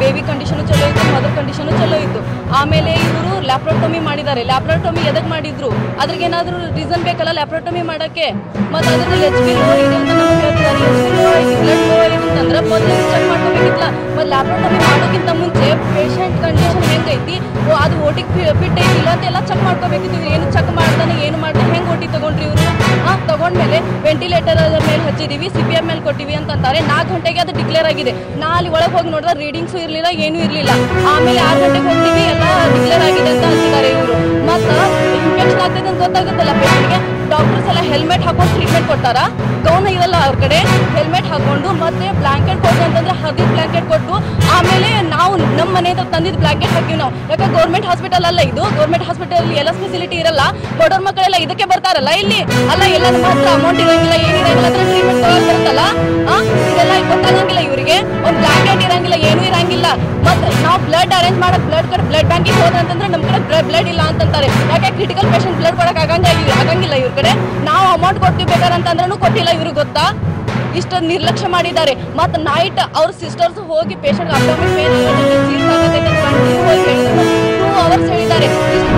baby condition ಚಲೋ ಇತ್ತು mother condition ಚಲೋ ಇತ್ತು ಆಮೇಲೆ ಇವರು ಲ್ಯಾಪ್ರೋಟಮಿ ಮಾಡಿದ್ದಾರೆ ಲ್ಯಾಪ್ರೋಟಮಿ ಎದಕ್ಕೆ ಮಾಡಿದ್ರು ಅದ್ರಿಗೆ ಏನಾದರೂ ರೀಸನ್ ಬೇಕಲ್ಲ ಲ್ಯಾಪ್ರೋಟಮಿ ಮಾಡೋಕ್ಕೆ ಮತ್ತು ಅದ್ರಲ್ಲಿ ಎಚ್ ಬಿ ಲೋ ಇದೆ ಅಂತ ನಮ್ಗೆ ಹೇಳ್ತಿದ್ದಾರೆ ಎಚ್ ಬಿ ಲೋ ಐತಿ ಬ್ಲಡ್ ಲೋ ಐತಿ ಅಂತಂದ್ರೆ ಮೊದಲು ಚೆಕ್ ಮಾಡ್ಕೋಬೇಕಿತ್ತಲ್ಲ ಮತ್ತು ಲ್ಯಾಪ್ರೋಟಮಿ ಮಾಡೋಕ್ಕಿಂತ ಮುಂಚೆ ಪೇಷಂಟ್ ಕಂಡೀಷನ್ ಹೆಂಗೈತಿ ಓ, ಅದು ಓಟಿಗೆ ಫಿಟ್ ಐತಿ ಇಲ್ಲ ಅಂತ ಎಲ್ಲ ಚೆಕ್ ಮಾಡ್ಕೋಬೇಕಿತ್ತು ಇವ್ರು ಏನು ಚೆಕ್ ಮಾಡ್ತಾನೆ ಏನು ಮಾಡ್ತಾನೆ ಹೆಂಗೆ ಓಟಿ ತಗೊಂಡ್ರಿ ಇವರು ಹಾಂ ತಗೊಂಡ್ಮೇಲೆ ವೆಂಟಿಲೇಟರ್ ಮೇಲೆ ಹಚ್ಚಿದೀವಿ ಸಿ ಪಿ ಎಮ್ ಮೇಲೆ ಕೊಟ್ಟಿವಿ ಅಂತಂತಾರೆ ನಾಲ್ಕು ಗಂಟೆಗೆ ಅದು ಡಿಕ್ಲೇರ್ ಆಗಿದೆ ನಾ ಅಲ್ಲಿ ಒಳಗೆ ಹೋಗಿ ನೋಡಿದ್ರೆ ರೀಡಿಂಗ್ಸು ಇರಲಿಲ್ಲ ಏನೂ ಇರಲಿಲ್ಲ ಆಮೇಲೆ ಆರು ಗಂಟೆಗೆ ಹೋಗ್ತೀವಿ ಎಲ್ಲ ಡಿಕ್ಲೇರ್ ಆಗಿದೆ ಅಂತ ಅಂತಿದ್ದಾರೆ ಇವರು ಮತ್ತು ಇನ್ಫೆಕ್ಷನ್ ಆಗ್ತದೆ ಅಂತ ಗೊತ್ತಾಗುತ್ತಲ್ಲ ಪೇಷಂಟ್ಗೆ ಡಾಕ್ಟರ್ಸ್ ಎಲ್ಲ ಹೆಲ್ಮೆಟ್ ಹಾಕೊಂಡು ಟ್ರೀಟ್ಮೆಂಟ್ ಕೊಟ್ಟಾರ ಗೌನ ಇರಲ್ಲ ಅವ್ರ ಕಡೆ ಹೆಲ್ಮೆಟ್ ಹಾಕೊಂಡು ಮತ್ತೆ ಬ್ಲಾಂಕೆಟ್ ಕೊಟ್ಟು ಅಂತಂದ್ರೆ ಹರ್ದಿದ್ ಬ್ಲಾಂಕೆಟ್ ಕೊಟ್ಟು ಆಮೇಲೆ ನಾವು ನಮ್ಮ ಮನೆಯಿಂದ ತಂದಿದ್ದು ಬ್ಲಾಂಕೆಟ್ ಹಾಕಿವಿ ನಾವು ಯಾಕೆ ಗೌರ್ಮೆಂಟ್ ಹಾಸ್ಪಿಟಲ್ ಅಲ್ಲ ಇದು ಗೌರ್ಮೆಂಟ್ ಹಾಸ್ಪಿಟಲ್ ಎಲ್ಲ ಫೆಸಿಲಿಟಿ ಇರಲ್ಲ ಬಡವ್ರ ಮಕ್ಕಳೆಲ್ಲ ಇದಕ್ಕೆ ಬರ್ತಾರಲ್ಲ ಇಲ್ಲಿ ಅಲ್ಲ ಎಲ್ಲ ಮಾತ್ರ ಅಮೌಂಟ್ ಇರಂಗಿಲ್ಲ ಏನಿರಂಗಿಲ್ಲ ಅದ್ರ ಟ್ರೀಟ್ಮೆಂಟ್ ತಗೊಳಕ್ ಬರುತ್ತಲ್ಲ ಆ ಇದೆಲ್ಲ ಗೊತ್ತಾಗಂಗಿಲ್ಲ ಇವರಿಗೆ ಒಂದು ಬ್ಲಾಂಕೆಟ್ ಇರಂಗಿಲ್ಲ ಏನೂ ಇರಂಗಿಲ್ಲ ಮತ್ತೆ ನಾವು ಬ್ಲಡ್ ಅರೇಂಜ್ ಮಾಡಕ್ ಬ್ಲಡ್ ಕಡೆ ಬ್ಲಡ್ ಬ್ಯಾಂಕಿಗೆ ಹೋದ್ರೆ ಅಂತಂದ್ರೆ ನಮ್ಮ ಕಡೆ ಬ್ಲಡ್ ಇಲ್ಲ ಅಂತಂತಾರೆ ಯಾಕೆ ಕ್ರಿಟಿಕಲ್ ಪೇಷಂಟ್ ಬ್ಲಡ್ ಕೊಡಕ್ ಆಗಂಗಿಲ್ಲ ಆಗಂಗಿಲ್ಲ ಇವ್ರ ಕಡೆ ನಾವು ಅಮೌಂಟ್ ಕೊಡ್ತೀವಿ ಬೇಕಾರಂತಂದ್ರೂ ಕೊಟ್ಟಿಲ್ಲ ಇವ್ರಿಗೆ ಗೊತ್ತಾ ಇಷ್ಟು ನಿರ್ಲಕ್ಷ್ಯ ಮಾಡಿದ್ದಾರೆ ಮತ್ತು ನೈಟ್ ಅವ್ರ ಸಿಸ್ಟರ್ಸ್ ಹೋಗಿ ಪೇಷಂಟ್ ಅಬ್ಡಮಿನ್ ಪೇನ್ ಆಗುತ್ತೆ ಸೀಸ್ ಆಗುತ್ತೆ ಅಂತ ಕಂಟಿನ್ಯೂ ಹೋಗಿ ಹೇಳಿದ್ರು ಟೂ ಅವರ್ಸ್ ಹೇಳಿದ್ದಾರೆ ಇಷ್ಟು